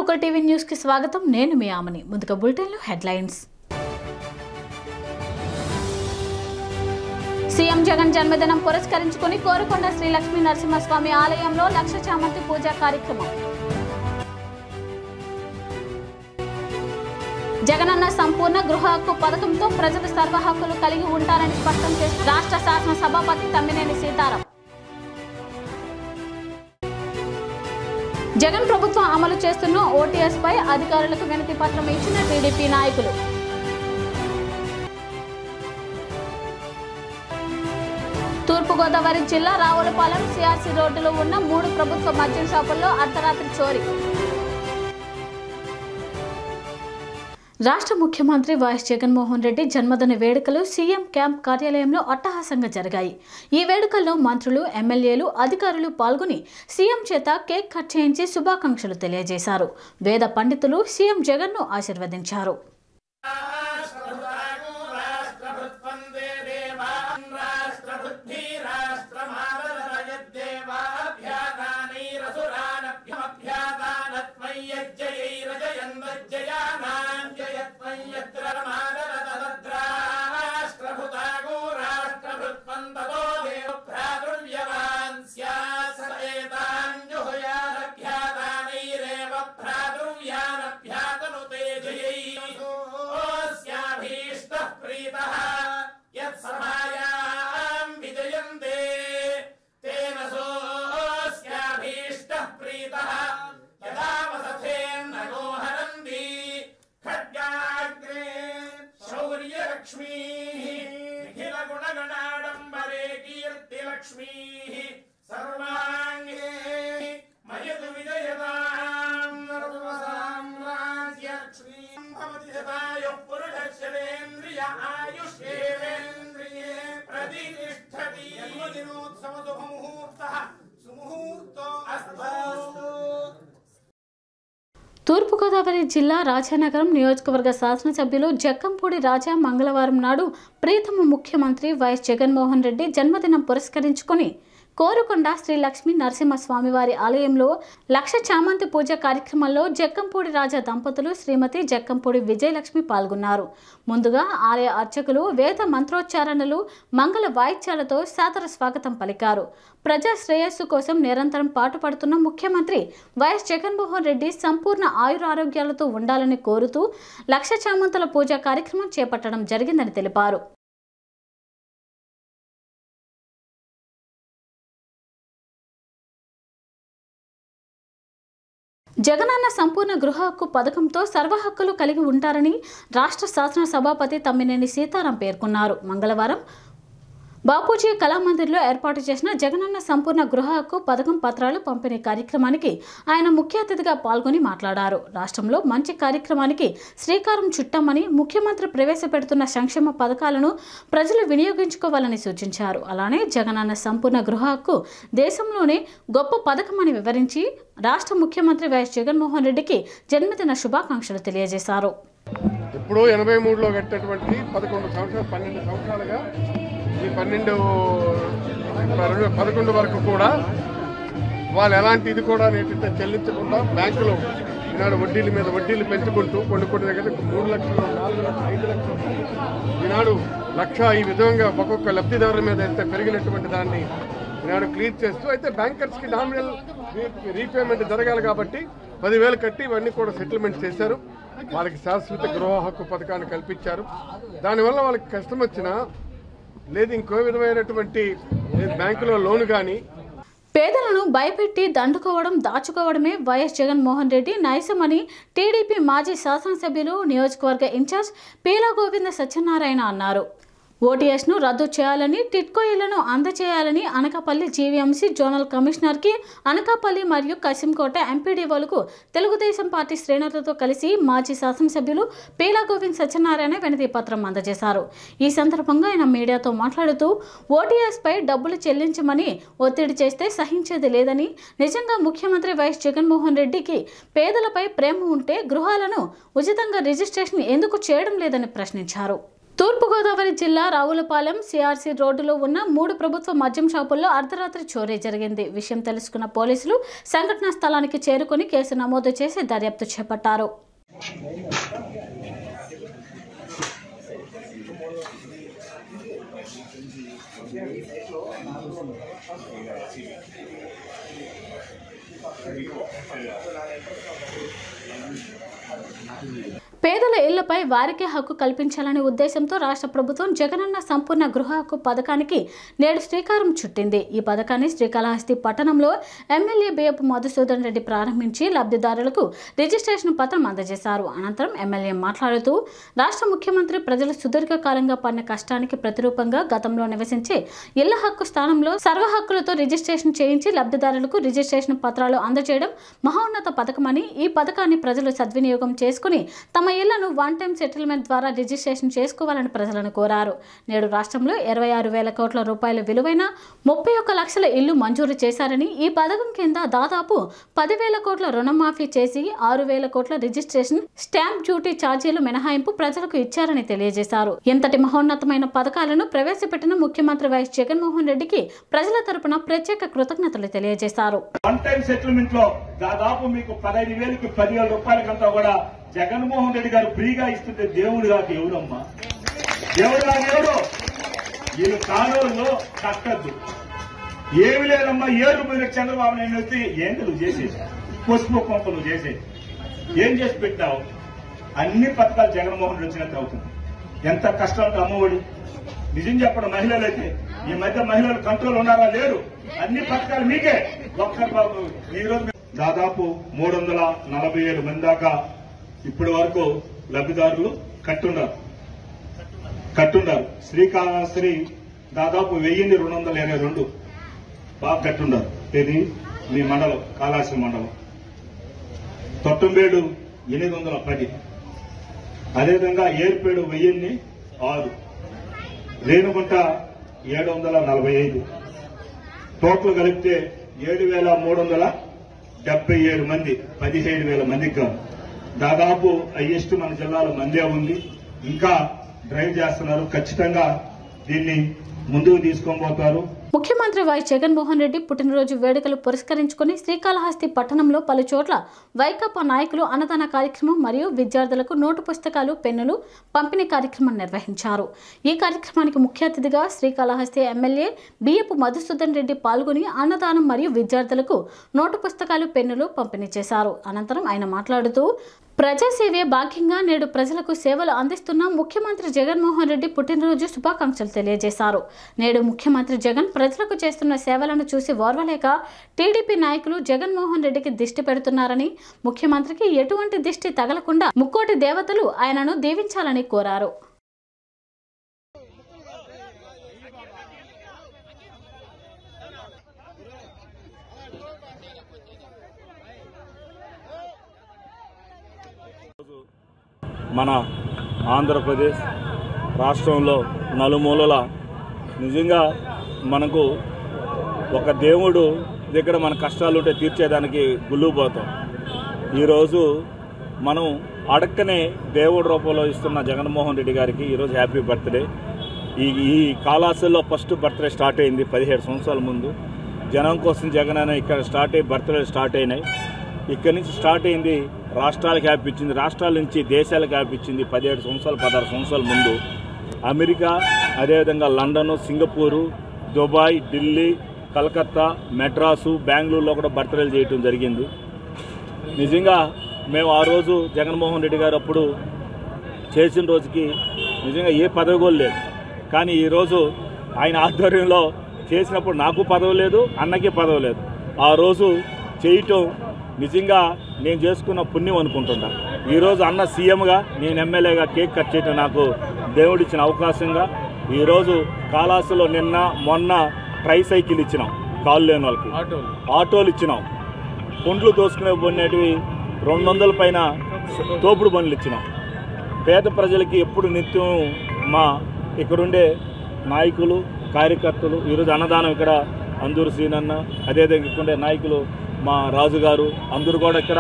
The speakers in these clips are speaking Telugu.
లోకల్ టీవీ న్యూస్ కి స్వాగతం నేను మీ ఆమని ముందుగా బులెటిన్లో హెడ్లైన్స్ సీఎం జగన్ జన్మదినం పురస్కరించుకుని కోరుకొండ శ్రీ లక్ష్మీ నరసింహస్వామి ఆలయంలో లక్ష చామంతి పూజా కార్యక్రమం జగనన్న సంపూర్ణ గృహ హక్కు పథకంతో ప్రజలు సర్వ హక్కులు కలిగి ఉంటారని స్పష్టం చేసిన రాష్ట్ర శాసన సభాపతి తమ్మినేని సీతారాం జగన్ ప్రభుత్వం అమలు చేస్తున్న ఓటీఎస్ పై అధికారులకు వినతి పత్రం ఇచ్చిన టీడీపీ నాయకులు తూర్పుగోదావరి జిల్లా రావులపాలెం సిఆర్సీ రోడ్డులో ఉన్న మూడు ప్రభుత్వ మద్యం షాపుల్లో అర్ధరాత్రి చోరీ రాష్ట్ర ముఖ్యమంత్రి వైఎస్ జగన్మోహన్ రెడ్డి జన్మదిన వేడుకలు సీఎం క్యాంప్ కార్యాలయంలో అట్టహాసంగా జరిగాయి ఈ వేడుకల్లో మంత్రులు ఎమ్మెల్యేలు అధికారులు పాల్గొని సీఎం చేత కేక్ కట్ చేయించి శుభాకాంక్షలు తెలియజేశారు వేద పండితులు సీఎం జగన్ను ఆశీర్వదించారు రాష్ట్రభృత్వందే దేవాన్ రాష్ట్రబుద్ధి రాష్ట్రమాదరయద్దేవాభ్యాదానీరసురానభ్యమభ్యాదానత్మయ్యజ్జయైరజయన్వజ్జయానాం జయత్మయ్యత్ర రాష్ట్రభృతాగో రాష్ట్రభృత్వంతదో దేవభ్రాతృవ్యవాన్ స్యాత్ సయేతాంజుహయారభ్యాదానైరేవ భ్రాతృవ్యానభ్యాతనుతే జయైస్యాభీష్టः ప్రీతः యత్సభాయాం విజయంతే తేన సోऽస్యాభీష్టः ప్రీతः యదా వసథేన్నగో హరంతి ఖడ్గాగ్రే శౌర్యలక్ష్మీः నిఖిలగుణగణాడంబరే కీర్తిలక్ష్మీः సర్వాంగే మయతు విజయతాం సర్వసామ్రాజ్యలక్ష్మీం భవతి శతాయుః పురుషస్యేంద్రియ ఆయుష్యేంద్రియే ప్రతిష్టతి జన్మదినోత్సవ శుభముహూర్తः సుముహూర్తో అస్తు తూర్పుగోదావరి జిల్లా రాజానగరం నియోజకవర్గ శాసనసభ్యులు జక్కంపూడి రాజా మంగళవారం నాడు ప్రీతమ ముఖ్యమంత్రి వైఎస్ జగన్మోహన్ రెడ్డి జన్మదినం పురస్కరించుకొని కోరుకొండ శ్రీ లక్ష్మీ నరసింహస్వామి వారి ఆలయంలో లక్ష చామంతి పూజ కార్యక్రమంలో జక్కంపూడి రాజా దంపతులు శ్రీమతి జక్కంపూడి విజయలక్ష్మి పాల్గొన్నారు ముందుగా ఆలయ అర్చకులు వేద మంత్రోచ్చారణలు మంగళ వాయిద్యాలతో సాదర స్వాగతం పలికారు ప్రజా శ్రేయస్సు కోసం నిరంతరం పాటుపడుతున్న ముఖ్యమంత్రి వైఎస్ జగన్మోహన్ రెడ్డి సంపూర్ణ ఆయురారోగ్యాలతో ఉండాలని కోరుతూ లక్ష చామంతుల పూజ కార్యక్రమం చేపట్టడం జరిగిందని తెలిపారు జగనన్న సంపూర్ణ గృహ హక్కు పథకంతో సర్వ హక్కులు కలిగి ఉంటారని రాష్ట్ర శాసన సభాపతి తమ్మినేని సీతారాం పేర్కొన్నారు మంగళవారం బాపూజీ కళామందిర్లో ఏర్పాటు చేసిన జగనన్న సంపూర్ణ గృహ హక్కు పథకం పత్రాలు పంపిణీ కార్యక్రమానికి ఆయన ముఖ్య అతిథిగా పాల్గొని మాట్లాడారు రాష్ట్రంలో మంచి కార్యక్రమానికి శ్రీకారం చుట్టామని ముఖ్యమంత్రి ప్రవేశపెడుతున్న సంక్షేమ పథకాలను ప్రజలు వినియోగించుకోవాలని సూచించారు అలానే జగనన్న సంపూర్ణ గృహ హక్కు దేశంలోనే గొప్ప పథకమని వివరించి రాష్ట్ర ముఖ్యమంత్రి వైఎస్ జగన్మోహన్ రెడ్డికి జన్మదిన శుభాకాంక్షలు తెలియజేశారు ఇప్పుడు ఎనభై మూడులో కట్టినటువంటి పదకొండు సంవత్సరాలు పన్నెండు సంవత్సరాలుగా ఈ పన్నెండు రెండు పదకొండు వరకు కూడా వాళ్ళు ఎలాంటి ఇది కూడా ఏంటంటే చెల్లించకుండా బ్యాంకులు ఈనాడు వడ్డీల మీద వడ్డీలు పెంచుకుంటూ కొన్ని కొన్ని దగ్గర మూడు లక్షలు నాలుగు లక్షలు ఐదు లక్షలు ఈనాడు లక్ష ఈ విధంగా ఒక్కొక్క లబ్ధిదారుల మీద ఎంత పెరిగినటువంటి దాన్ని ఈనాడు క్లియర్ చేస్తూ అయితే బ్యాంకర్స్కి నామినల్ రీపేమెంట్ జరగాలి కాబట్టి పదివేలు కట్టి ఇవన్నీ కూడా సెటిల్మెంట్ చేశారు వాళ్ళకి శాశ్వత గృహ హక్కు పథకాన్ని కల్పించారు దానివల్ల వాళ్ళకి కష్టం వచ్చినా లేదు ఇంకో విధమైనటువంటి లేదు బ్యాంకులో లోన్ కానీ పేదలను భయపెట్టి దండుకోవడం దాచుకోవడమే వైఎస్ జగన్మోహన్ రెడ్డి నైసమని టీడీపీ మాజీ శాసనసభ్యులు నియోజకవర్గ ఇన్ఛార్జ్ పీలా గోవింద సత్యనారాయణ అన్నారు ఓటీఎస్ను రద్దు చేయాలని టిట్కో ఇళ్లను అందజేయాలని అనకాపల్లి జీవీఎంసీ జోనల్ కమిషనర్కి అనకాపల్లి మరియు కసింకోట ఎంపీడీఓలకు తెలుగుదేశం పార్టీ శ్రేణులతో కలిసి మాజీ శాసనసభ్యులు పీలా గోవింద్ సత్యనారాయణ వినతి పత్రం అందజేశారు ఈ సందర్భంగా ఆయన మీడియాతో మాట్లాడుతూ ఓటీఎస్పై డబ్బులు చెల్లించమని ఒత్తిడి చేస్తే సహించేది లేదని నిజంగా ముఖ్యమంత్రి వైఎస్ జగన్మోహన్ రెడ్డికి పేదలపై ప్రేమ ఉంటే గృహాలను ఉచితంగా రిజిస్ట్రేషన్ ఎందుకు చేయడం లేదని ప్రశ్నించారు తూర్పుగోదావరి జిల్లా రావులపాలెం సిఆర్సీ రోడ్డులో ఉన్న మూడు ప్రభుత్వ మద్యం షాపుల్లో అర్ధరాత్రి చోరీ జరిగింది విషయం తెలుసుకున్న పోలీసులు సంఘటనా స్థలానికి చేరుకుని కేసు నమోదు చేసి దర్యాప్తు చేపట్టారు పేదల ఇళ్లపై వారికే హక్కు కల్పించాలనే ఉద్దేశంతో రాష్ట్ర ప్రభుత్వం జగనన్న సంపూర్ణ గృహ హక్కు పథకానికి నేడు శ్రీకారం చుట్టింది ఈ పథకాన్ని శ్రీకాళహస్తి పట్టణంలో ఎమ్మెల్యే బియ్యపు మధుసూదన్ రెడ్డి ప్రారంభించి లబ్ధిదారులకు రిజిస్ట్రేషన్ పత్రం అందజేశారు అనంతరం ఎమ్మెల్యే మాట్లాడుతూ రాష్ట్ర ముఖ్యమంత్రి ప్రజలు సుదీర్ఘకాలంగా పడిన కష్టానికి ప్రతిరూపంగా గతంలో నివసించే ఇళ్ల హక్కు స్థానంలో సర్వ హక్కులతో రిజిస్ట్రేషన్ చేయించి లబ్ధిదారులకు రిజిస్ట్రేషన్ పత్రాలు అందజేయడం మహోన్నత పథకమని ఈ పథకాన్ని ప్రజలు సద్వినియోగం చేసుకుని తమ ఇళ్లను వన్ టైం సెటిల్మెంట్ ద్వారా రిజిస్ట్రేషన్ చేసుకోవాలని ప్రజలను కోరారు నేడు రాష్ట్రంలో ఇరవై ఆరు వేల కోట్ల రూపాయల విలువైన ముప్పై ఒక్క లక్షల ఇల్లు మంజూరు చేశారని ఈ పథకం కింద దాదాపు పదివేల కోట్ల రుణమాఫీ చేసి ఆరు వేల కోట్ల రిజిస్ట్రేషన్ స్టాంప్ డ్యూటీ ఛార్జీలు మినహాయింపు ప్రజలకు ఇచ్చారని తెలియజేశారు ఇంతటి మహోన్నతమైన పథకాలను ప్రవేశపెట్టిన ముఖ్యమంత్రి వైఎస్ జగన్మోహన్ రెడ్డికి ప్రజల తరపున ప్రత్యేక కృతజ్ఞతలు తెలియజేశారు వన్ టైం సెటిల్మెంట్ లో దాదాపు మీకు పదహైదు వేలకు పదివేల రూపాయలకంతా కూడా జగన్మోహన్ రెడ్డి గారు ఫ్రీగా ఇస్తుంటే దేవుడు నాకు ఎవరమ్మా దేవుడు నాకు ఎవరు వీళ్ళు కాలువల్లో కట్టద్దు ఏమి లేదమ్మా ఏడు మీద చంద్రబాబు నాయుడు వచ్చి ఏంటి నువ్వు చేసేది పసుపు కొంప నువ్వు చేసేది ఏం చేసి పెట్టావు అన్ని పథకాలు జగన్మోహన్ రెడ్డి వచ్చినట్టు అవుతుంది ఎంత కష్టం అమ్మఒడి నిజం చెప్పడం మహిళలైతే ఈ మధ్య మహిళలు కంట్రోల్ ఉన్నారా లేరు అన్ని పథకాలు మీకే ఒక్కరు బాబు ఈ రోజు దాదాపు మూడు వందల నలభై ఏడు మంది దాకా ఇప్పటి వరకు లబ్ధిదారులు కట్టున్నారు కట్టున్నారు శ్రీకాళహస్తి దాదాపు వెయ్యిన్ని రెండు వందల ఇరవై రెండు బాగా కట్టున్నారు ఇది మీ మండలం కాళాశ్రీ మండలం తొట్టంబేడు ఎనిమిది వందల పది అదేవిధంగా ఏర్పేడు వెయ్యిన్ని ఆరు రేణుగుంట ఏడు వందల నలభై ఐదు టోటల్ కలిపితే ఏడు వేల మూడు వందల డెబ్బై ఏడు మంది పదిహేడు వేల మందికి గాను దాదాపు హైయెస్ట్ మన జిల్లాలో మందే ఉంది ఇంకా డ్రైవ్ చేస్తున్నారు ఖచ్చితంగా దీన్ని ముందుకు తీసుకొని పోతారు ముఖ్యమంత్రి వైఎస్ జగన్మోహన్ రెడ్డి పుట్టినరోజు వేడుకలు పురస్కరించుకుని శ్రీకాళహస్తి పట్టణంలో పలు చోట్ల వైకాపా నాయకులు అన్నదాన కార్యక్రమం మరియు విద్యార్థులకు నోటు పుస్తకాలు పెన్నులు పంపిణీ కార్యక్రమం నిర్వహించారు ఈ కార్యక్రమానికి ముఖ్య అతిథిగా శ్రీకాళహస్తి ఎమ్మెల్యే బియ్యపు మధుసూదన్ రెడ్డి పాల్గొని అన్నదానం మరియు విద్యార్థులకు నోటు పుస్తకాలు పెన్నులు పంపిణీ చేశారు అనంతరం ఆయన మాట్లాడుతూ ప్రజాసేవే భాగ్యంగా నేడు ప్రజలకు సేవలు అందిస్తున్న ముఖ్యమంత్రి జగన్మోహన్ రెడ్డి పుట్టినరోజు శుభాకాంక్షలు తెలియజేశారు నేడు ముఖ్యమంత్రి జగన్ ప్రజలకు చేస్తున్న సేవలను చూసి ఓర్వలేక టీడీపీ నాయకులు జగన్మోహన్ రెడ్డికి దిష్టి పెడుతున్నారని ముఖ్యమంత్రికి ఎటువంటి దిష్టి తగలకుండా ముక్కోటి దేవతలు ఆయనను దీవించాలని కోరారు మన ఆంధ్రప్రదేశ్ రాష్ట్రంలో నలుమూలల నిజంగా మనకు ఒక దేవుడు దగ్గర మన కష్టాలుంటే తీర్చేదానికి గుళ్ళుపోతాం ఈరోజు మనం అడక్కనే దేవుడి రూపంలో ఇస్తున్న జగన్మోహన్ రెడ్డి గారికి ఈరోజు హ్యాపీ బర్త్డే ఈ ఈ కాలాసుల్లో ఫస్ట్ బర్త్డే స్టార్ట్ అయింది పదిహేడు సంవత్సరాల ముందు జనం కోసం జగన్ అనే ఇక్కడ స్టార్ట్ అయ్యి బర్త్డే స్టార్ట్ అయినాయి ఇక్కడి నుంచి స్టార్ట్ అయింది రాష్ట్రాలకు హ్యాపీ ఇచ్చింది రాష్ట్రాల నుంచి దేశాలకు హ్యాపీ ఇచ్చింది పదిహేడు సంవత్సరాలు పదహారు సంవత్సరాల ముందు అమెరికా అదేవిధంగా London Singapore Dubai Delhi Calcutta Madras బెంగళూరులో కూడా బర్త్డేలు చేయటం జరిగింది నిజంగా మేము ఆ రోజు జగన్మోహన్ రెడ్డి గారు అప్పుడు చేసిన రోజుకి నిజంగా ఏ పదవి కూడా లేదు కానీ ఈరోజు ఆయన ఆధ్వర్యంలో చేసినప్పుడు నాకు పదవి లేదు అన్నకి పదవి లేదు ఆ రోజు చేయటం నిజంగా నేను చేసుకున్న పుణ్యం అనుకుంటున్నా ఈరోజు అన్న సీఎంగా నేను ఎమ్మెల్యేగా కేక్ కట్ చేయటం నాకు దేవుడిచ్చిన అవకాశంగా ఈరోజు కాలాసులో నిన్న మొన్న ట్రై సైకిల్ ఇచ్చినాం కాళ్ళు లేని వాళ్ళకి ఆటోలు ఇచ్చినాం పండ్లు దోసుకునే పోయినటివి రెండు వందల పైన తోపుడు బండ్లు ఇచ్చినాం పేద ప్రజలకి ఎప్పుడు నిత్యం మా ఇక్కడుండే నాయకులు కార్యకర్తలు ఈరోజు అన్నదానం ఇక్కడ అందూరు సీనన్న అదేవిధంగా ఇక్కడ ఉండే నాయకులు మా రాజుగారు అందరూ కూడా ఇక్కడ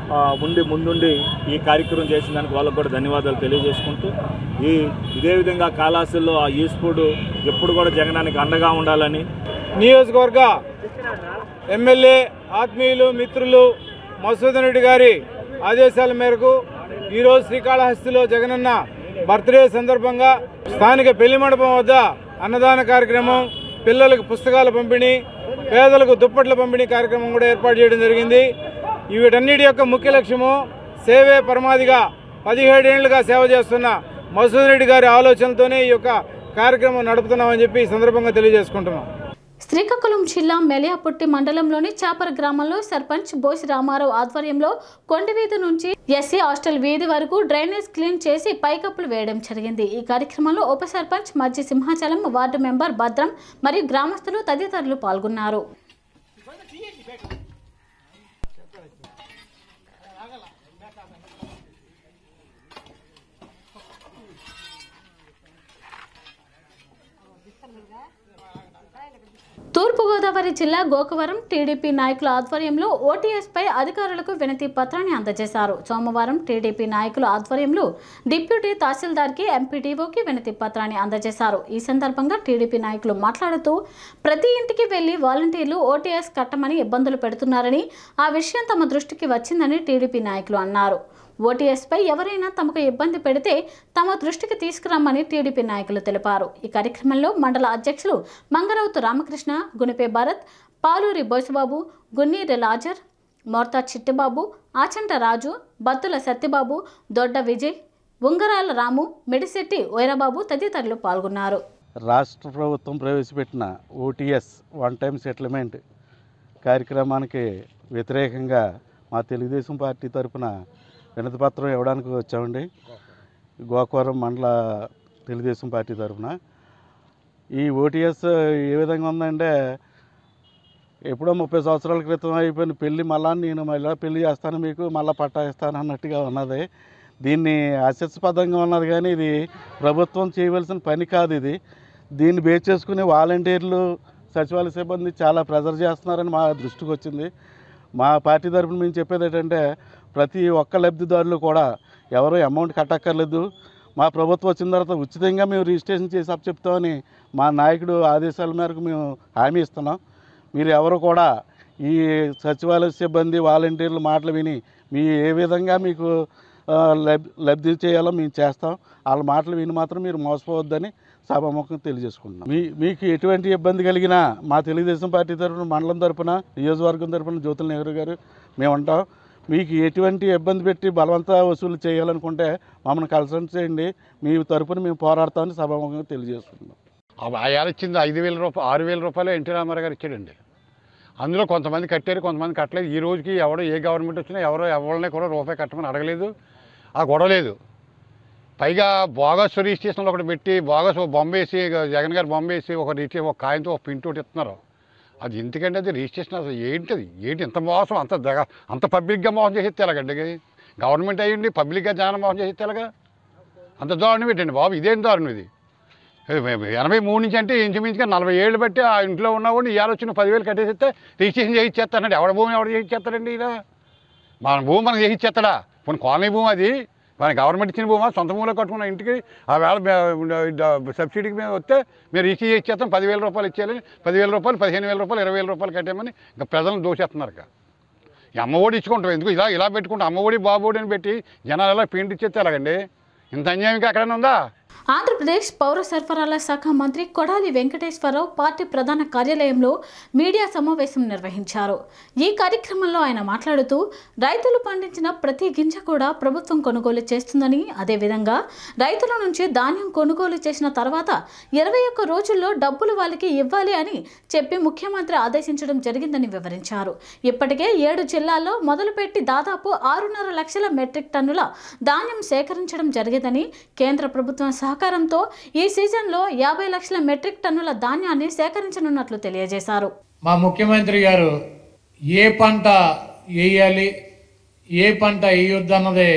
ఆ, ఉండి ముందుండి ఈ కార్యక్రమం చేసిన దానికి వాళ్ళకు కూడా ధన్యవాదాలు తెలియజేసుకుంటూ ఈ ఇదే విధంగా కాళాసుల్లో ఆ ఈ స్పోర్ట్ ఎప్పుడు కూడా జగనానికి అండగా ఉండాలని నియోజకవర్గ ఎమ్మెల్యే ఆత్మీయులు మిత్రులు మసూదన్ రెడ్డి గారి ఆదేశాల మేరకు ఈరోజు శ్రీకాళహస్తిలో జగనన్న బర్త్డే సందర్భంగా స్థానిక పెళ్లి మండపం వద్ద అన్నదాన కార్యక్రమం పిల్లలకు పుస్తకాల పంపిణీ పేదలకు దుప్పట్ల పంపిణీ కార్యక్రమం కూడా ఏర్పాటు చేయడం జరిగింది ఈ వీటన్నిటి యొక్క ముఖ్య లక్ష్యము సేవే పరమాదిగా పదిహేడేళ్లుగా సేవ చేస్తున్న మసూదన్ రెడ్డి గారి ఆలోచనతోనే ఈ యొక్క కార్యక్రమం నడుపుతున్నామని చెప్పి ఈ సందర్భంగా తెలియజేసుకుంటున్నాం శ్రీకాకుళం జిల్లా మెలియాపుట్టి మండలంలోని చాపర గ్రామంలో సర్పంచ్ బోసి రామారావు ఆధ్వర్యంలో కొండవీధి నుంచి ఎస్సీ హాస్టల్ వీధి వరకు డ్రైనేజ్ క్లీన్ చేసి పైకప్పులు వేయడం జరిగింది ఈ కార్యక్రమంలో ఉప సర్పంచ్ మధ్య సింహాచలం వార్డు మెంబర్ భద్రం మరియు గ్రామస్తులు తదితరులు పాల్గొన్నారు తూర్పుగోదావరి జిల్లా గోకవరం టీడీపీ నాయకుల ఆధ్వర్యంలో ఓటీఎస్ పై అధికారులకు వినతి పత్రాన్ని అందజేశారు సోమవారం టీడీపీ నాయకుల ఆధ్వర్యంలో డిప్యూటీ తహసీల్దార్కి ఎంపీడీఓకి వినతి పత్రాన్ని అందజేశారు ఈ సందర్భంగా టీడీపీ నాయకులు మాట్లాడుతూ ప్రతి ఇంటికి వెళ్లి వాలంటీర్లు ఓటీఎస్ కట్టమని ఇబ్బందులు పెడుతున్నారని ఆ విషయం తమ దృష్టికి వచ్చిందని టీడీపీ నాయకులు అన్నారు ఓటీఎస్పై ఎవరైనా తమకు ఇబ్బంది పెడితే తమ దృష్టికి తీసుకురమ్మని టీడీపీ నాయకులు తెలిపారు ఈ కార్యక్రమంలో మండల అధ్యక్షులు మంగరౌతు రామకృష్ణ గునిపే భరత్ పాలూరి బోసుబాబు గున్నీరి లాజర్ మోర్తా చిట్టిబాబు ఆచంట రాజు బత్తుల సత్యబాబు దొడ్డ విజయ్ ఉంగరాల రాము మెడిశెట్టి వైరబాబు తదితరులు పాల్గొన్నారు రాష్ట్ర ప్రభుత్వం ప్రవేశపెట్టిన ఓటీఎస్ వన్ టైం సెటిల్మెంట్ కార్యక్రమానికి వ్యతిరేకంగా మా తెలుగుదేశం పార్టీ తరపున వినతిపత్రం ఇవ్వడానికి వచ్చామండి గోకవరం మండల తెలుగుదేశం పార్టీ తరపున ఈ ఓటీఎస్ ఏ విధంగా ఉందంటే ఎప్పుడో ముప్పై సంవత్సరాల క్రితం అయిపోయిన పెళ్ళి మళ్ళా నేను మళ్ళీ పెళ్లి చేస్తాను మీకు మళ్ళీ పట్టా ఇస్తాను అన్నట్టుగా ఉన్నది దీన్ని హాస్యాస్పదంగా ఉన్నది కానీ ఇది ప్రభుత్వం చేయవలసిన పని కాదు ఇది దీన్ని బేస్ చేసుకుని వాలంటీర్లు సచివాలయ సిబ్బంది చాలా ప్రెజర్ చేస్తున్నారని మా దృష్టికి వచ్చింది మా పార్టీ తరఫున మేము చెప్పేది ఏంటంటే ప్రతి ఒక్క లబ్ధిదారులు కూడా ఎవరు అమౌంట్ కట్టక్కర్లేదు మా ప్రభుత్వం వచ్చిన తర్వాత ఉచితంగా మేము రిజిస్ట్రేషన్ చేసి అప్పచెప్తామని మా నాయకుడు ఆదేశాల మేరకు మేము హామీ ఇస్తున్నాం మీరు ఎవరు కూడా ఈ సచివాలయ సిబ్బంది వాలంటీర్ల మాటలు విని మీ ఏ విధంగా మీకు ఆ, లబ్ లబ్ధి చేయాలో మేము చేస్తాం వాళ్ళ మాటలు విని మాత్రం మీరు మోసపోవద్దని సభాముఖం తెలియజేసుకుంటున్నాం మీ మీకు ఎటువంటి ఇబ్బంది కలిగినా మా తెలుగుదేశం పార్టీ తరఫున మండలం తరఫున నియోజకవర్గం తరఫున జ్యోతుల నెహ్రూ గారు మేము ఉంటాం మీకు ఎటువంటి ఇబ్బంది పెట్టి బలవంత వసూలు చేయాలనుకుంటే మమ్మల్ని కన్సల్ట్ చేయండి మీ తరఫున మేము పోరాడతామని సభాముఖంగా తెలియజేసుకుంటున్నాం ఆయాలు ఇచ్చింది ఐదు వేల రూపాయలు ఆరు వేల రూపాయలు ఎన్టీ రామారావు గారు ఇచ్చాడండి అందులో కొంతమంది కట్టారు కొంతమంది కట్టలేదు ఈ రోజుకి ఎవడో ఏ గవర్నమెంట్ వచ్చినా ఎవరో ఎవరిని కూడా రూపాయి కట్టమని అడగలేదు ఆ గొడవ లేదు పైగా బోగస్ రిజిస్ట్రేషన్లో ఒకటి పెట్టి బోగస్ ఒక బొమ్మ వేసి జగన్ గారు బొమ్మ వేసి ఒక రిజిస్ట్రేషన్ ఒక కాయంతో ఒక ప్రింట్ ఒకటి ఇస్తున్నారు అది ఎందుకంటే అది రిజిస్ట్రేషన్ అసలు ఏంటిది ఏంటి ఇంత మోసం అంత దగ అంత పబ్లిక్గా మోసం చేసేస్తే ఎలాగండి గవర్నమెంట్ అయ్యండి పబ్లిక్గా జనం మోసం చేసేస్తే ఎలాగా అంత దారుణం ఏంటండి బాబు ఇదేం దారుణం ఇది ఎనభై మూడు నుంచి అంటే ఇంచుమించుగా నలభై ఏళ్ళు బట్టి ఆ ఇంట్లో ఉన్నవాడిని ఇవాళ వచ్చిన పదివేలు కట్టేసిస్తే రిజిస్ట్రేషన్ చేయించేస్తానండి ఎవడ భూమి ఎవడ చేయించేస్తాడండి ఇలా మన భూమి మనకు చేయించేస్తాడా కొన్ని కాలనీ భూమి అది మన గవర్నమెంట్ ఇచ్చిన భూమా సొంత భూమిలో కట్టుకున్న ఇంటికి ఆ వేళ మే- డ- సబ్సిడీకి మేము వస్తే మీరు రిజిస్టర్ చేయించేస్తాం పదివేల రూపాయలు ఇచ్చేయాలని పదివేల రూపాయలు పదిహేను వేల రూపాయలు ఇరవై వేల రూపాయలు కట్టామని ఇంకా ప్రజలను దోచేస్తున్నారు ఇక. ఈ అమ్మఒడి ఇచ్చుకుంటాం ఎందుకు ఇలా ఇలా పెట్టుకుంటాం అమ్మఒడి బాబోడి అని పెట్టి జనాలు ఎలా పెయింట్ ఇచ్చేస్తే ఎలాగండి ఇంత అన్యాయం ఇంకా ఎక్కడైనా ఉందా ఆంధ్రప్రదేశ్ పౌర సరఫరాల శాఖ మంత్రి కొడాలి వెంకటేశ్వరరావు పార్టీ ప్రధాన కార్యాలయంలో మీడియా సమావేశం నిర్వహించారు ఈ కార్యక్రమంలో ఆయన మాట్లాడుతూ రైతులు పండించిన ప్రతి గింజ కూడా ప్రభుత్వం కొనుగోలు చేస్తుందని అదేవిధంగా రైతుల నుంచి ధాన్యం కొనుగోలు చేసిన తర్వాత ఇరవై ఒక్క రోజుల్లో డబ్బులు వాళ్ళకి ఇవ్వాలి అని చెప్పి ముఖ్యమంత్రి ఆదేశించడం జరిగిందని వివరించారు ఇప్పటికే ఏడు జిల్లాల్లో మొదలుపెట్టి దాదాపు ఆరున్నర లక్షల మెట్రిక్ టన్నుల ధాన్యం సేకరించడం జరిగిందని కేంద్ర ప్రభుత్వం సహకారంతో ఈ సీజన్లో యాభై లక్షల మెట్రిక్ టన్నుల ధాన్యాన్ని సేకరించనున్నట్లు తెలియజేశారు మా ముఖ్యమంత్రి గారు ఏ పంట వేయాలి ఏ పంట వేయొద్దన్నది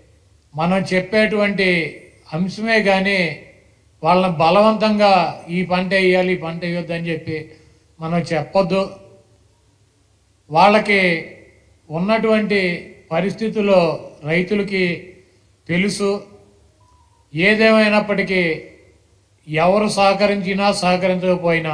మనం చెప్పేటువంటి అంశమే కానీ వాళ్ళని బలవంతంగా ఈ పంట వేయాలి ఈ పంట వేయొద్దని చెప్పి మనం చెప్పొద్దు వాళ్ళకి ఉన్నటువంటి పరిస్థితుల్లో రైతులకి తెలుసు ఏదేమైనప్పటికీ ఎవరు సహకరించినా సహకరించకపోయినా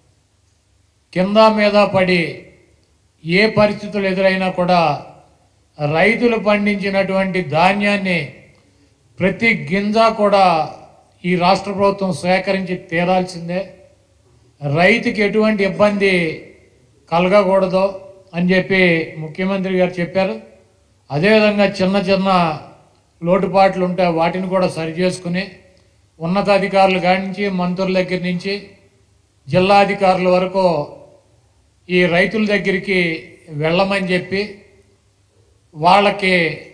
కింద మీద పడి ఏ పరిస్థితులు ఎదురైనా కూడా రైతులు పండించినటువంటి ధాన్యాన్ని ప్రతి గింజ కూడా ఈ రాష్ట్ర ప్రభుత్వం సేకరించి తీరాల్సిందే రైతుకి ఎటువంటి ఇబ్బంది కలగకూడదు అని చెప్పి ముఖ్యమంత్రి గారు చెప్పారు అదేవిధంగా చిన్న చిన్న లోటుపాట్లు ఉంటే వాటిని కూడా సరిచేసుకుని ఉన్నతాధికారులు కాడి నుంచి మంత్రుల దగ్గర నుంచి జిల్లా అధికారుల వరకు ఈ రైతుల దగ్గరికి వెళ్ళమని చెప్పి వాళ్ళకి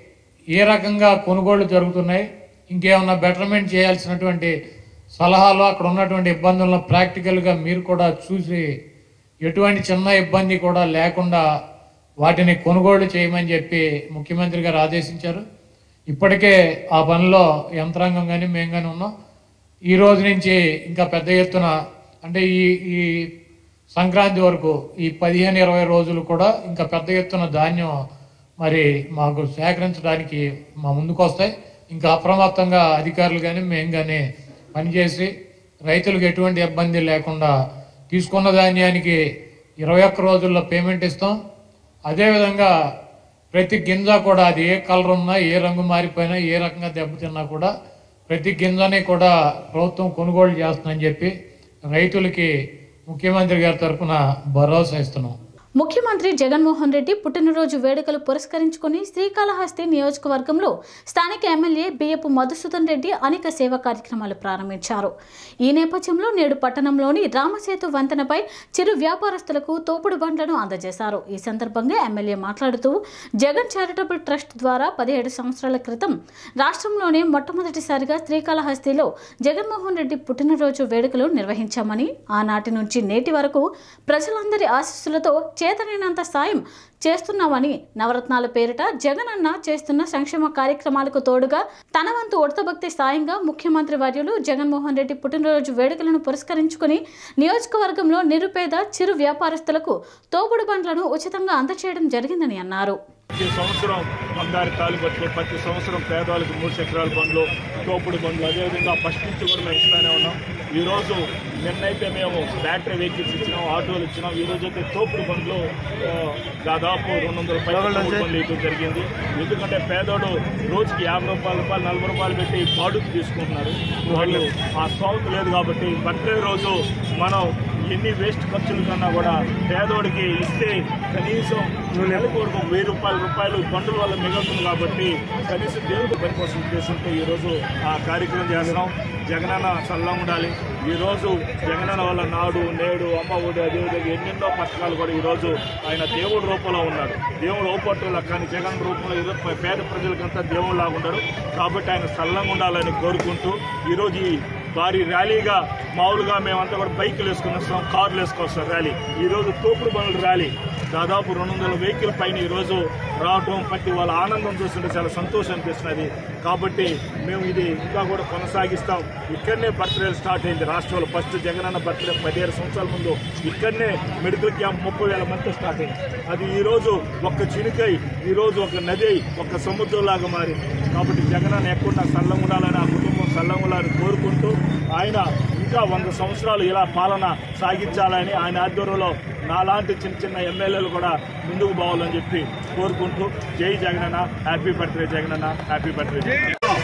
ఏ రకంగా కొనుగోళ్లు జరుగుతున్నాయి ఇంకేమన్నా బెటర్మెంట్ చేయాల్సినటువంటి సలహాలు అక్కడ ఉన్నటువంటి ఇబ్బందులను ప్రాక్టికల్గా మీరు కూడా చూసి ఎటువంటి చిన్న ఇబ్బంది కూడా లేకుండా వాటిని కొనుగోలు చేయమని చెప్పి ముఖ్యమంత్రి గారు ఆదేశించారు ఇప్పటికే ఆ పనిలో యంత్రాంగం కానీ మేము కానీ ఉన్నాం ఈ రోజు నుంచి ఇంకా పెద్ద ఎత్తున అంటే ఈ ఈ సంక్రాంతి వరకు ఈ పదిహేను ఇరవై రోజులు కూడా ఇంకా పెద్ద ఎత్తున ధాన్యం మరి మాకు సేకరించడానికి మా ముందుకు వస్తాయి ఇంకా అప్రమత్తంగా అధికారులు కానీ మేము కానీ పనిచేసి రైతులకు ఎటువంటి ఇబ్బంది లేకుండా తీసుకున్న ధాన్యానికి ఇరవై ఒక్క రోజుల్లో పేమెంట్ ఇస్తాం అదేవిధంగా ప్రతి గింజ కూడా అది ఏ కలర్ ఉన్నా ఏ రంగు మారిపోయినా ఏ రకంగా దెబ్బతిన్నా కూడా ప్రతి గింజని కూడా ప్రభుత్వం కొనుగోలు చేస్తుందని చెప్పి రైతులకి ముఖ్యమంత్రి గారి తరఫున భరోసా ఇస్తున్నాం ముఖ్యమంత్రి జగన్మోహన్ రెడ్డి పుట్టినరోజు వేడుకలు పురస్కరించుకుని శ్రీకాళహస్తి నియోజకవర్గంలో స్థానిక ఎమ్మెల్యే బియ్యపు మధుసూదన్ రెడ్డి అనేక సేవా కార్యక్రమాలు ప్రారంభించారు ఈ నేపథ్యంలో నేడు పట్టణంలోని రామసేతు వంతెనపై చిరు వ్యాపారస్తులకు తోపుడు బండ్లను అందజేశారు ఈ సందర్భంగా ఎమ్మెల్యే మాట్లాడుతూ జగన్ చారిటబుల్ ట్రస్ట్ ద్వారా పదిహేడు సంవత్సరాల క్రితం రాష్ట్రంలోనే మొట్టమొదటిసారిగా శ్రీకాళహస్తిలో జగన్మోహన్ రెడ్డి పుట్టినరోజు వేడుకలు నిర్వహించామని ఆనాటి నుంచి నేటి వరకు ప్రజలందరి ఆశీస్సులతో చేతనైనంత సాయం చేస్తున్నామని నవరత్నాల పేరిట జగన్ అన్న చేస్తున్న సంక్షేమ కార్యక్రమాలకు తోడుగా తన వంతు ఉడతభక్తి సాయంగా ముఖ్యమంత్రి వర్యులు జగన్మోహన్ రెడ్డి పుట్టినరోజు వేడుకలను పురస్కరించుకుని నియోజకవర్గంలో నిరుపేద చిరు వ్యాపారస్తులకు తోపుడు బండ్లను ఉచితంగా అందచేయడం జరిగిందని అన్నారు ప్రతి సంవత్సరం బంగారు తాలిపట్లు ప్రతి సంవత్సరం పేదవాళ్ళకి మూడు చక్రాల బండ్లు తోపుడు బండ్లు అదేవిధంగా ఫస్ట్ నుంచి కూడా మేము ఇస్తానే ఉన్నాం ఈరోజు నిన్నైతే మేము బ్యాటరీ వెహికల్స్ ఇచ్చినాం ఆటోలు ఇచ్చినాం ఈ రోజు అయితే తోపుడు బండ్లు ఆ, దాదాపు రెండు వందల పైన తోపుడు బండ్లు ఇవ్వడం జరిగింది ఎందుకంటే పేదోడు రోజుకి యాభై రూపాయల రూపాయలు నలభై రూపాయలు పెట్టి బాడుకు తీసుకుంటున్నారు వాళ్ళు ఆ స్తోమత లేదు కాబట్టి బర్త్డే రోజు మనం ఎన్ని వేస్ట్ ఖర్చుల కన్నా కూడా పేదోడికి ఇస్తే కనీసం నెలకు ఒక వెయ్యి రూపాయల రూపాయలు బండ్ల వల్ల మిగులుతుంది కాబట్టి కనీసం దేవుడికి పనికోసం ఉద్దేశంతో ఈరోజు ఆ కార్యక్రమం చేస్తున్నాం జగనన్న చల్లం ఉండాలి ఈరోజు జగనన్న వల్ల నాడు నేడు అమ్మ ఒడి అదేవిధంగా ఎన్నెన్నో పథకాలు కూడా ఈరోజు ఆయన దేవుడి రూపంలో ఉన్నాడు దేవుడు ఓపట్టులా కానీ జగన్ రూపంలో ఈరోజు పేద ప్రజలకంతా దేవుడిలాగా ఉన్నాడు కాబట్టి ఆయన చల్లంగా ఉండాలని కోరుకుంటూ ఈరోజు ఈ భారీ ర్యాలీగా మామూలుగా మేమంతా కూడా బైకులు వేసుకొని వస్తాం కార్లు వేసుకొని వస్తాం ర్యాలీ ఈరోజు తోపుడు బండ్ల ర్యాలీ దాదాపు రెండు వందల వెహికల్ పైన ఈరోజు రావటం బట్టి వాళ్ళ ఆనందం చూస్తుంటే చాలా సంతోషం అనిపిస్తున్నది కాబట్టి మేము ఇది ఇంకా కూడా కొనసాగిస్తాం ఇక్కడనే బర్త్డే స్టార్ట్ అయింది రాష్ట్రంలో ఫస్ట్ జగనన్న బర్త్డే పదిహేడు సంవత్సరాల ముందు ఇక్కడనే మెడికల్ క్యాంప్ ముప్పై వేల మందితో స్టార్ట్ అయింది అది ఈరోజు ఒక్క చినుకై ఈరోజు ఒక నది ఒక సముద్రంలాగా మారింది కాబట్టి జగనన్న ఎక్కడున్నా సల్లంగా ఉండాలని ఆ కుటుంబం సల్లంగా ఉండాలని కోరుకుంటూ ఆయన ఇంకా వంద సంవత్సరాలు ఇలా పాలన సాగించాలని ఆయన ఆధ్వర్యంలో నాలాంటి చిన్న చిన్న ఎమ్మెల్యేలు కూడా ముందుకు పోవాలని చెప్పి కోరుకుంటూ జై Jagananna happy birthday Jagananna happy birthday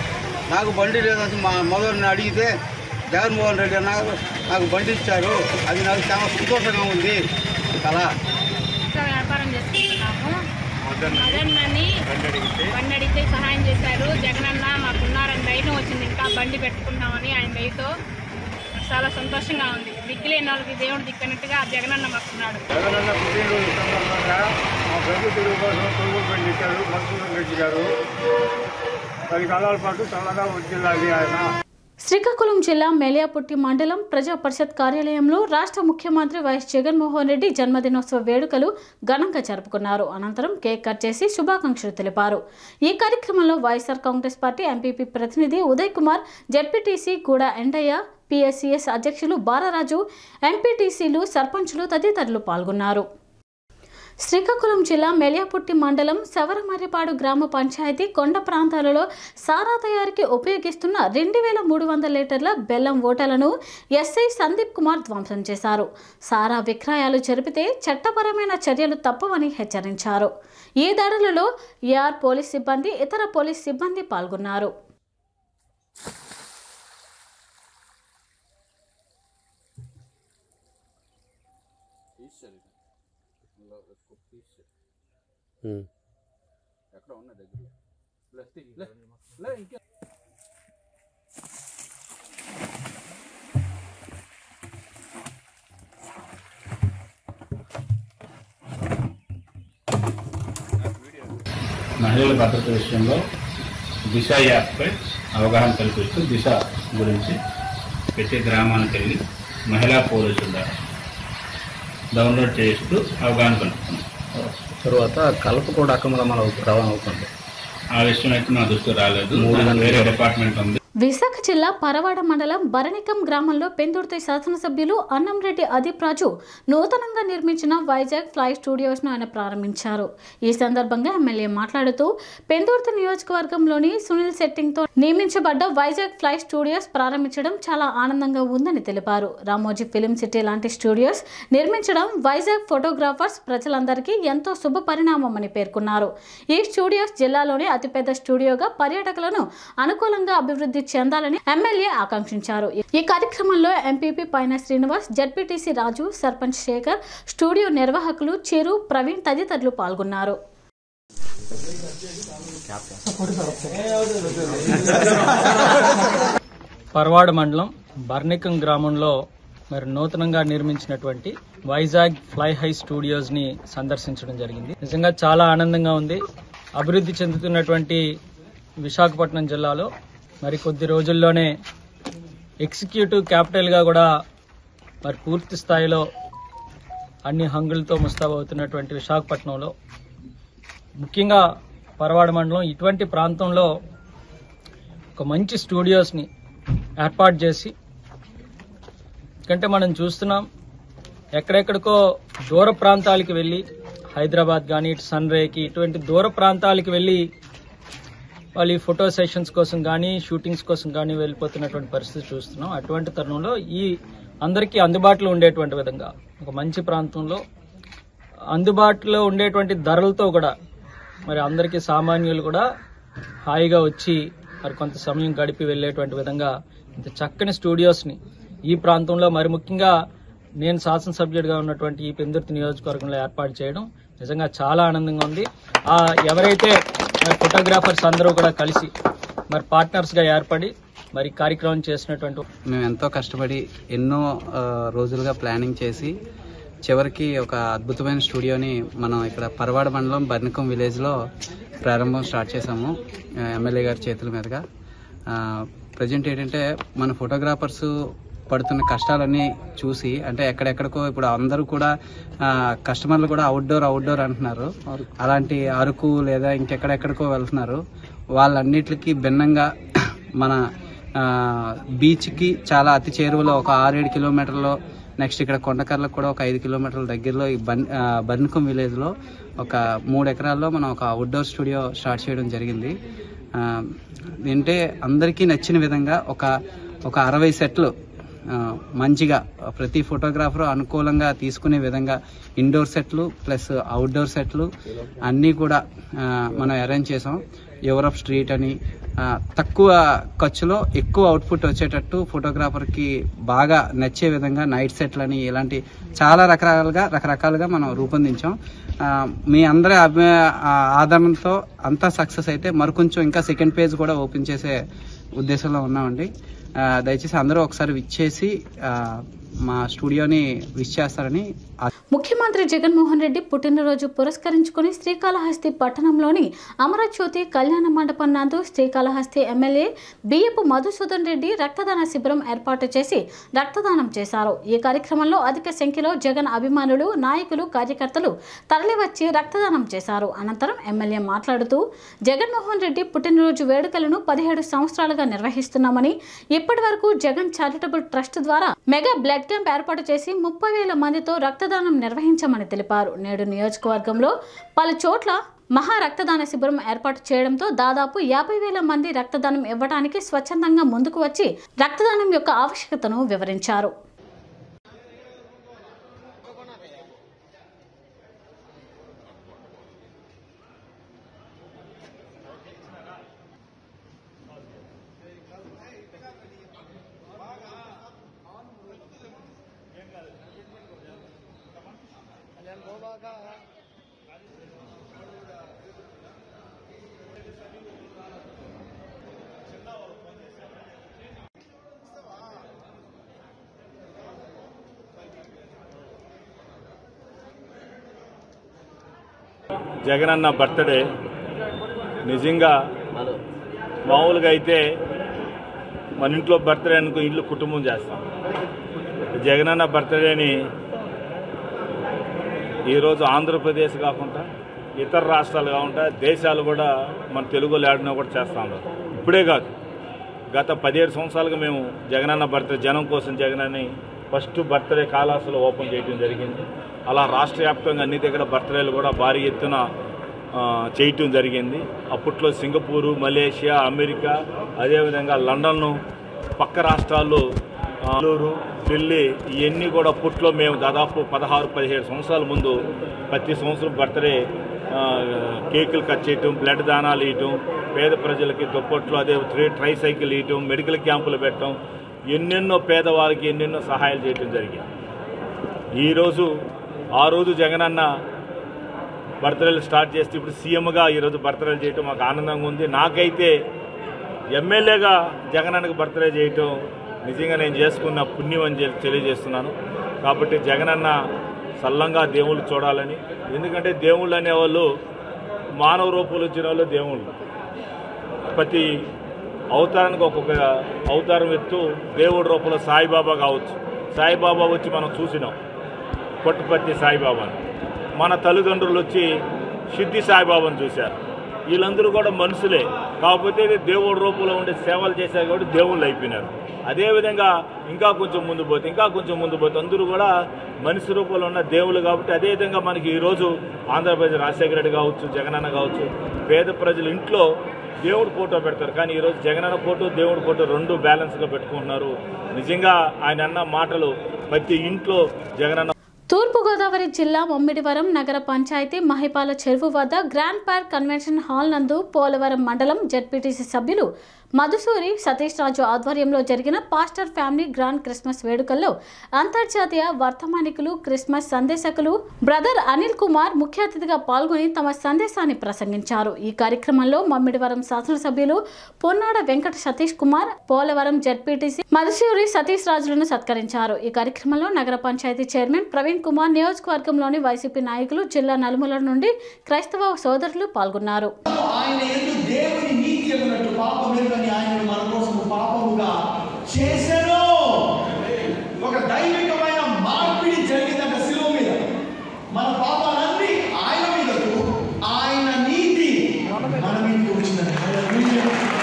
నాకు బండి లేదని మా మొదలని అడిగితే జగన్మోహన్ రెడ్డి అన్న నాకు బండి ఇచ్చారు అది నాకు చాలా సంతోషంగా ఉంది కదా ఇంకా వ్యాపారం చేసుకుంటున్నాము మదన్నని బండి అడిగితే సహాయం చేశారు జగనన్న మాకున్నారని ధైర్యం వచ్చింది ఇంకా బండి పెట్టుకున్నామని ఆయన దయతో నాకు చాలా సంతోషంగా ఉంది దిక్కులేని వాళ్ళకి దేవుడు దిక్కనట్టుగా ఆ జగనన్న మాకున్నాడు జగనన్న పుట్టినరోజు సందర్భంగా మా ప్రభుత్వం కోసం కొనుగోలు పని ఇచ్చారు మధుసూదన్ రెడ్డి గారు పది కాలాల పాటు చల్లగా వచ్చింది ఆయన శ్రీకాకుళం జిల్లా మెలియాపుట్టి మండలం ప్రజా పరిషత్ కార్యాలయంలో రాష్ట్ర ముఖ్యమంత్రి వైఎస్ జగన్మోహన్ రెడ్డి జన్మదినోత్సవ వేడుకలు ఘనంగా జరుపుకున్నారు అనంతరం కేక్ కట్ చేసి శుభాకాంక్షలు తెలిపారు ఈ కార్యక్రమంలో వైఎస్ఆర్ కాంగ్రెస్ పార్టీ ఎంపీపీ ప్రతినిధి ఉదయ్ కుమార్ జడ్పీటీసీ గూడ ఎండయ్య పిఎస్సిఎస్ అధ్యక్షులు బాలరాజు ఎంపీటీసీలు సర్పంచులు తదితరులు పాల్గొన్నారు శ్రీకాకుళం జిల్లా మెలియాపుట్టి మండలం సవరమర్రిపాడు గ్రామ పంచాయతీ కొండ ప్రాంతాలలో సారా తయారీకి ఉపయోగిస్తున్న రెండు వేల మూడు వందల లీటర్ల బెల్లం ఓటలను ఎస్ఐ సందీప్ కుమార్ ధ్వంసం చేశారు సారా విక్రయాలు జరిపితే చట్టపరమైన చర్యలు తప్పవని హెచ్చరించారు ఈ దాడులలో ఏఆర్ పోలీస్ సిబ్బంది ఇతర పోలీస్ సిబ్బంది పాల్గొన్నారు మహిళల భద్రత విషయంలో దిశ యాప్పై అవగాహన కల్పిస్తూ దిశ గురించి ప్రతి గ్రామానికి వెళ్ళి మహిళా పోలీసుల ద్వారా డౌన్లోడ్ చేస్తూ అవగాహన కలుపుతున్నాం తర్వాత కలప కూడా అక్రమ రవాణా రవాణా అవుతుంది ఆ విషయం అయితే మా దృష్టికి రాలేదు మూడు గంటల వేరే డిపార్ట్మెంట్ ఉంది విశాఖ జిల్లా పరవాడ మండలం బరణికం గ్రామంలో పెందుర్తి శాసనసభ్యులు అన్నంరెడ్డి అదీప్ రాజు నూతనంగా నిర్మించిన వైజాగ్ ఫ్లై స్టూడియోస్ను ఆయన ప్రారంభించారు ఈ సందర్భంగా ఎమ్మెల్యే మాట్లాడుతూ పెందుర్తి నియోజకవర్గంలోని సునీల్ సెట్టింగ్తో నియమించబడ్డ వైజాగ్ ఫ్లై స్టూడియోస్ ప్రారంభించడం చాలా ఆనందంగా ఉందని తెలిపారు రామోజీ ఫిలిం సిటీ లాంటి స్టూడియోస్ నిర్మించడం వైజాగ్ ఫోటోగ్రాఫర్స్ ప్రజలందరికీ ఎంతో శుభ పరిణామమని పేర్కొన్నారు ఈ స్టూడియోస్ జిల్లాలోని అతిపెద్ద స్టూడియోగా పర్యాటకులను అనుకూలంగా అభివృద్ధి చెందాలని ఎమ్మెల్యే ఆకాంక్షించారు ఈ కార్యక్రమంలో ఎంపీపీ పైన శ్రీనివాస్ జడ్పీటీసీ రాజు సర్పంచ్ శేఖర్ స్టూడియో నిర్వాహకులు చిరు ప్రవీణ్ తదితరులు పాల్గొన్నారు పర్వాడ మండలం బర్నికం గ్రామంలో మరి నూతనంగా నిర్మించినటువంటి వైజాగ్ ఫ్లై హై స్టూడియోస్ ని సందర్శించడం జరిగింది నిజంగా చాలా ఆనందంగా ఉంది అభివృద్ధి చెందుతున్నటువంటి విశాఖపట్నం జిల్లాలో మరి కొద్ది రోజుల్లోనే ఎగ్జిక్యూటివ్ క్యాపిటల్ గా కూడా మరి పూర్తి స్థాయిలో అన్ని హంగులతో ముస్తాబవుతున్నటువంటి విశాఖపట్నంలో ముఖ్యంగా పరవాడ మండలం ఇటువంటి ప్రాంతంలో ఒక మంచి స్టూడియోస్ని ఏర్పాటు చేసి ఎందుకంటే మనం చూస్తున్నాం ఎక్కడెక్కడికో దూర ప్రాంతాలకి వెళ్ళి హైదరాబాద్ కానీ ఇటు సన్ రేకి ఇటువంటి దూర ప్రాంతాలకి వెళ్ళి వాళ్ళు ఈ ఫోటో సెషన్స్ కోసం కానీ షూటింగ్స్ కోసం కానీ వెళ్ళిపోతున్నటువంటి పరిస్థితి చూస్తున్నాం అటువంటి తరుణంలో ఈ అందరికీ అందుబాటులో ఉండేటువంటి విధంగా ఒక మంచి ప్రాంతంలో అందుబాటులో ఉండేటువంటి ధరలతో కూడా మరి అందరికీ సామాన్యులు కూడా హాయిగా వచ్చి మరి కొంత సమయం గడిపి వెళ్ళేటువంటి విధంగా ఇంత చక్కని స్టూడియోస్ని ఈ ప్రాంతంలో మరి ముఖ్యంగా నేను శాసనసభ్యుడిగా ఉన్నటువంటి ఈ పెందుర్తి నియోజకవర్గంలో ఏర్పాటు చేయడం నిజంగా చాలా ఆనందంగా ఉంది ఆ ఎవరైతే మరి ఫోటోగ్రాఫర్స్ అందరూ కూడా కలిసి మరి పార్ట్నర్స్గా ఏర్పడి మరి కార్యక్రమం చేసినటువంటి మేము ఎంతో కష్టపడి ఎన్నో ఆ, రోజులుగా ప్లానింగ్ చేసి చివరికి ఒక అద్భుతమైన స్టూడియోని మనం ఇక్కడ పరవాడ మండలం బర్నికం విలేజ్లో ప్రారంభం స్టార్ట్ చేసాము ఆ, ఎమ్మెల్యే గారి చేతుల మీదుగా ప్రజెంట్ ఏంటంటే మన ఫోటోగ్రాఫర్స్ పడుతున్న కష్టాలన్నీ చూసి అంటే ఎక్కడెక్కడికో ఇప్పుడు అందరూ కూడా ఆ, కస్టమర్లు కూడా అవుట్డోర్ అవుట్డోర్ అంటున్నారు అలాంటి అరకు లేదా ఇంకెక్కడెక్కడికో వెళ్తున్నారు వాళ్ళన్నిటికీ భిన్నంగా మన ఆ, బీచ్కి చాలా అతి చేరువలో ఒక ఆరేడు కిలోమీటర్లో నెక్స్ట్ ఇక్కడ కొండకర్లకు కూడా ఒక ఐదు కిలోమీటర్ల దగ్గరలో ఈ బన్ ఆ, బర్నికం విలేజ్లో ఒక మూడు ఎకరాల్లో మనం ఒక అవుట్డోర్ స్టూడియో స్టార్ట్ చేయడం జరిగింది ఆ, ఏంటంటే అందరికీ నచ్చిన విధంగా ఒక ఒక అరవై సెట్లు ఆ, మంచిగా ప్రతి ఫోటోగ్రాఫర్ అనుకూలంగా తీసుకునే విధంగా ఇండోర్ సెట్లు ప్లస్ అవుట్డోర్ సెట్లు అన్నీ కూడా ఆ, మనం అరేంజ్ చేసాం యూరప్ స్ట్రీట్ అని ఆ, తక్కువ ఖర్చులో ఎక్కువ అవుట్పుట్ వచ్చేటట్టు ఫోటోగ్రాఫర్కి బాగా నచ్చే విధంగా నైట్ సెట్లు అని ఇలాంటి చాలా రకరకాలుగా రకరకాలుగా మనం రూపొందించాం ఆ, మీ అందరి అభి ఆ, ఆదరణతో అంతా సక్సెస్ అయితే మరికొంచెం ఇంకా సెకండ్ పేజ్ కూడా ఓపెన్ చేసే ఉద్దేశంలో ఉన్నామండి ఆ, దయచేసి అందరూ ఒకసారి విచ్చేసి ఆ, మా స్టూడియోని విచ్ చేస్తారని ఆ- ముఖ్యమంత్రి జగన్మోహన్ రెడ్డి పుట్టినరోజు పురస్కరించుకుని శ్రీకాళహస్తి పట్టణంలోని అమరజ్యోతి కళ్యాణ మండపం నందు శ్రీకాళహస్తి ఎమ్మెల్యే బియ్యపు మధుసూదన్ రెడ్డి రక్తదాన శిబిరం ఏర్పాటు చేసి రక్తదానం చేశారు ఈ కార్యక్రమంలో అధిక సంఖ్యలో జగన్ అభిమానులు నాయకులు కార్యకర్తలు తరలివచ్చి రక్తదానం చేశారు అనంతరం ఎమ్మెల్యే మాట్లాడుతూ జగన్మోహన్ రెడ్డి పుట్టినరోజు వేడుకలను పదిహేడు సంవత్సరాలుగా నిర్వహిస్తున్నామని ఇప్పటి వరకు జగన్ చారిటబుల్ ట్రస్ట్ ద్వారా మెగా బ్లడ్ బ్లడ్ క్యాంప్ ఏర్పాటు చేసి ముప్పై వేల మందితో రక్తదానం నిర్వహించామని తెలిపారు నేడు నియోజకవర్గంలో పలు చోట్ల మహా రక్తదాన శిబిరం ఏర్పాటు చేయడంతో దాదాపు యాభై వేల మంది రక్తదానం ఇవ్వడానికి స్వచ్ఛందంగా ముందుకు వచ్చి రక్తదానం యొక్క ఆవశ్యకతను వివరించారు జగనన్న బర్త్డే నిజంగా మామూలుగా అయితే మన ఇంట్లో బర్త్డే అనుకో ఇల్లు కుటుంబం చేస్తాం జగనన్న బర్త్డేని ఈరోజు ఆంధ్రప్రదేశ్ కాకుండా ఇతర రాష్ట్రాలు కాకుండా దేశాలు కూడా మన తెలుగు లేడన కూడా చేస్తా ఉన్నారు ఇప్పుడే కాదు గత పదిహేడు సంవత్సరాలుగా మేము జగనన్న బర్త్డే జనం కోసం జగనని ఫస్ట్ బర్త్డే కాలాసులో ఓపెన్ చేయడం జరిగింది అలా రాష్ట్ర వ్యాప్తంగా అన్ని దగ్గర బర్త్డేలు కూడా భారీ ఎత్తున ఆ, చేయటం జరిగింది అప్పట్లో సింగపూరు మలేషియా అమెరికా అదేవిధంగా లండన్ పక్క రాష్ట్రాల్లో ఆ, అల్లూరు ఢిల్లీ ఇవన్నీ కూడా అప్పట్లో మేము దాదాపు పదహారు పదిహేడు సంవత్సరాల ముందు ప్రతి సంవత్సరం బర్త్డే ఆ, కేకులు కట్ చేయటం బ్లడ్ దానాలు ఇవ్వటం పేద ప్రజలకి దుప్పట్లు అదే త్రీ ట్రై సైకిల్ ఇవ్వటం మెడికల్ క్యాంపులు పెట్టడం ఎన్నెన్నో పేదవారికి ఎన్నెన్నో సహాయాలు చేయటం జరిగింది ఈరోజు ఆ రోజు జగనన్న బర్త్డేలు స్టార్ట్ చేస్తే ఇప్పుడు సీఎంగా ఈరోజు బర్త్డేలు చేయటం మాకు ఆనందంగా ఉంది నాకైతే ఎమ్మెల్యేగా జగనన్నకు బర్త్డే చేయటం నిజంగా నేను చేసుకున్న పుణ్యం అని చెప్పి తెలియజేస్తున్నాను కాబట్టి జగనన్న సల్లంగా దేవుళ్ళు చూడాలని ఎందుకంటే దేవుళ్ళు అనేవాళ్ళు మానవ రూపంలో వచ్చిన వాళ్ళు దేవుళ్ళు ప్రతి అవతారానికి ఒక్కొక్క అవతారం ఎత్తు దేవుడి రూపంలో సాయిబాబా కావచ్చు సాయిబాబా వచ్చి మనం చూసినాం పుట్టపర్తి సాయిబాబాని మన తల్లిదండ్రులు వచ్చి సిద్ధి సాయిబాబాను చూశారు వీళ్ళందరూ కూడా మనుషులే కాకపోతే ఇది దేవుడి రూపంలో ఉండే సేవలు చేశారు కాబట్టి దేవుళ్ళు అయిపోయినారు అదేవిధంగా ఇంకా కొంచెం ముందు పోతే ఇంకా కొంచెం ముందు పోతే అందరూ కూడా మనిషి రూపంలో ఉన్న దేవుళ్ళు కాబట్టి అదేవిధంగా మనకి ఈరోజు ఆంధ్రప్రదేశ్ రాజశేఖర రెడ్డి కావచ్చు జగనన్న కావచ్చు పేద ప్రజలు ఇంట్లో దేవుడు ఫోటో పెడతారు కానీ ఈరోజు జగనన్న ఫోటో దేవుడి ఫోటో రెండు బ్యాలెన్స్గా పెట్టుకుంటున్నారు నిజంగా ఆయన అన్న మాటలు ప్రతి ఇంట్లో జగనన్న తూర్పుగోదావరి జిల్లా మమ్మిడివరం నగర పంచాయతీ మహిపాల చెరువు వద్ద గ్రాండ్ పార్క్ కన్వెన్షన్ హాల్ నందు పోలవరం మండలం జడ్పీటీసీ సభ్యులు మధుసూరి సతీష్ రాజు ఆధ్వర్యంలో జరిగిన పాస్టర్ ఫ్యామిలీ గ్రాండ్ క్రిస్మస్ వేడుకల్లో అంతర్జాతీయ వర్తమానికులు క్రిస్మస్ సందేశకులు బ్రదర్ అనిల్ కుమార్ ముఖ్య అతిథిగా పాల్గొని తమ సందేశాన్ని ప్రసంగించారు ఈ కార్యక్రమంలో మమ్మిడివరం శాసనసభ్యులు పొన్నాడ వెంకట సతీష్ కుమార్ పోలవరం జడ్పీటీసీ మధుసూరి సతీష్ రాజులను సత్కరించారు ఈ కార్యక్రమంలో నగర పంచాయతీ చైర్మన్ ప్రవీణ్ కుమార్ నియోజకవర్గంలోని వైసీపీ నాయకులు జిల్లా నలుమూలల నుండి క్రైస్తవ సోదరులు పాల్గొన్నారు ఆయన ఎందు దేవుని నీతి అన్నట్టు పాపం లేదని ఆయన మన కోసం పాపముగా చేశాను ఒక దైవికమైన మార్పిడి జరిగిందంట శిలువ మీద మన పాపాలన్నీ ఆయన మీదకు ఆయన నీతి మన మీదకి వచ్చిందంట హల్లెలూయా.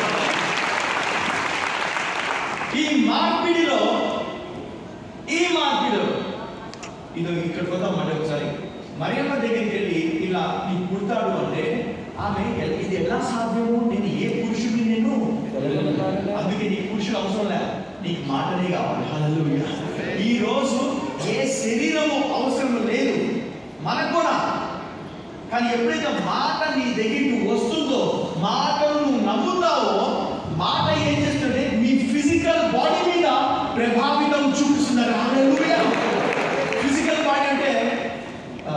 ఈ మార్పిడిలో ఈ మార్పిడిలో ఇదో ఇక్కడికి వద్దాం అంటే ఒకసారి మరియమ్మ దగ్గరికి వెళ్ళి ఇలా నీకు పుడతాడు అంటే ఆమె ఎల్- ఇది ఎలా సాధ్యము నేను ఏ పురుషుడిని నేను అందుకే నీకు పురుషుడు అవసరం లే నీకు మాటనే కావాలి హల్లెలూయా ఈ రోజు ఏ శరీరము అవసరం లేదు మనకు కూడా కానీ ఎప్పుడైతే మాట నీ దగ్గరికి వస్తుందో మాటను నువ్వు నమ్ముతావో మాట ఏం చేస్తుంటే మీ ఫిజికల్ బాడీ మీద ప్రభావితం చూపిస్తున్నారు హల్లెలూయా ఫిజికల్ బాడీ అంటే ఆ,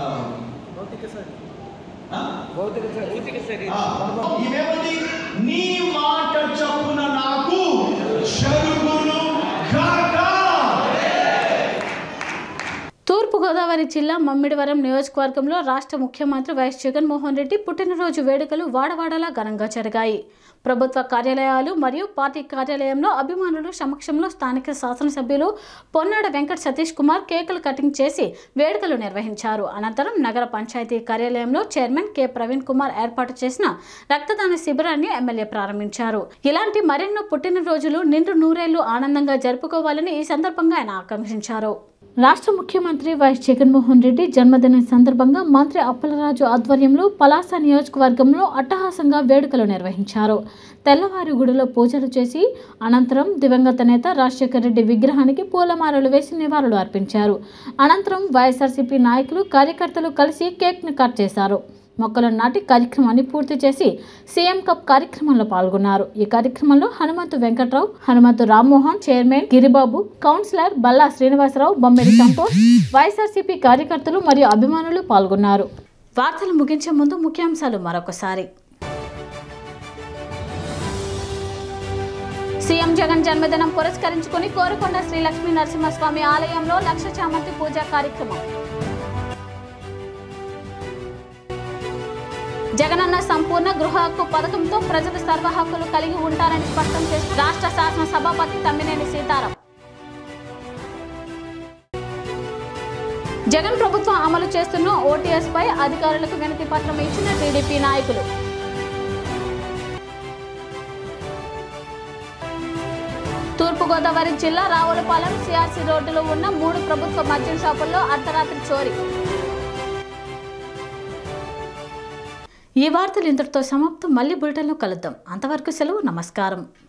ఆ? ఆ, ఇవేమంది నీ మాట చప్పున నాకు జరుగును గాక తూర్పుగోదావరి తూర్పుగోదావరి జిల్లా మమ్మిడివరం నియోజకవర్గంలో రాష్ట్ర ముఖ్యమంత్రి వైఎస్ జగన్మోహన్ రెడ్డి పుట్టినరోజు వేడుకలు వాడవాడలా ఘనంగా జరిగాయి ప్రభుత్వ కార్యాలయాలు మరియు పార్టీ కార్యాలయంలో అభిమానులు సమక్షంలో స్థానిక శాసనసభ్యులు పొన్నాడ వెంకట సతీష్ కుమార్ కేకులు కటింగ్ చేసి వేడుకలు నిర్వహించారు అనంతరం నగర పంచాయతీ కార్యాలయంలో చైర్మన్ కె ప్రవీణ్ కుమార్ ఏర్పాటు చేసిన రక్తదాన శిబిరాన్ని ఎమ్మెల్యే ప్రారంభించారు ఇలాంటి మరెన్నో పుట్టినరోజులు నిండు నూరేళ్లు ఆనందంగా జరుపుకోవాలని ఈ సందర్భంగా ఆయన ఆకాంక్షించారు రాష్ట్ర ముఖ్యమంత్రి వైఎస్ జగన్మోహన్ రెడ్డి జన్మదినం సందర్భంగా మంత్రి అప్పలరాజు ఆధ్వర్యంలో పలాస నియోజకవర్గంలో అట్టహాసంగా వేడుకలు నిర్వహించారు తెల్లవారి గుడిలో పూజలు చేసి అనంతరం దివంగత నేత రాజశేఖర రెడ్డి విగ్రహానికి పూలమాలలు వేసి నివాళులు అర్పించారు అనంతరం వైఎస్ఆర్సీపీ నాయకులు కార్యకర్తలు కలిసి కేక్ను కట్ చేశారు మొక్కలను నాటి కార్యక్రమాన్ని పూర్తి చేసి సీఎం కప్ కార్యక్రమంలో పాల్గొన్నారు ఈ కార్యక్రమంలో Hanumanthu Venkatrao Hanumanthu Rammohan chairman Giribabu councillor Balla Srinivasarao Bommidi Santosh YSRCP కార్యకర్తలు మరియు అభిమానులు పాల్గొన్నారు వార్తలు ముగించే ముందు ముఖ్యాంశాలు మరొకసారి సీఎం జగన్ జన్మదినం పురస్కరించుకుని కోరుకొండ శ్రీ లక్ష్మీ నరసింహస్వామి ఆలయంలో లక్ష చామంతి పూజా కార్యక్రమం జగనన్న సంపూర్ణ గృహ హక్కు పథకంతో ప్రజలు సర్వ హక్కులు కలిగి ఉంటారని స్పష్టం చేసిన రాష్ట్ర శాసన సభాపతి తమ్మినేని సీతారాం జగన్ ప్రభుత్వం అమలు చేస్తున్న ఓటీఎస్ పై అధికారులకు వినతి పత్రం ఇచ్చిన టీడీపీ నాయకులు తూర్పుగోదావరి జిల్లా రావులపాలెం సిఆర్సీ రోడ్డులో ఉన్న మూడు ప్రభుత్వ మద్యం షాపుల్లో అర్ధరాత్రి చోరీ ఈ వార్తలు ఇంతటితో సమాప్తం మళ్ళీ బులెటిన్లో కలుద్దాం అంతవరకు సెలవు నమస్కారం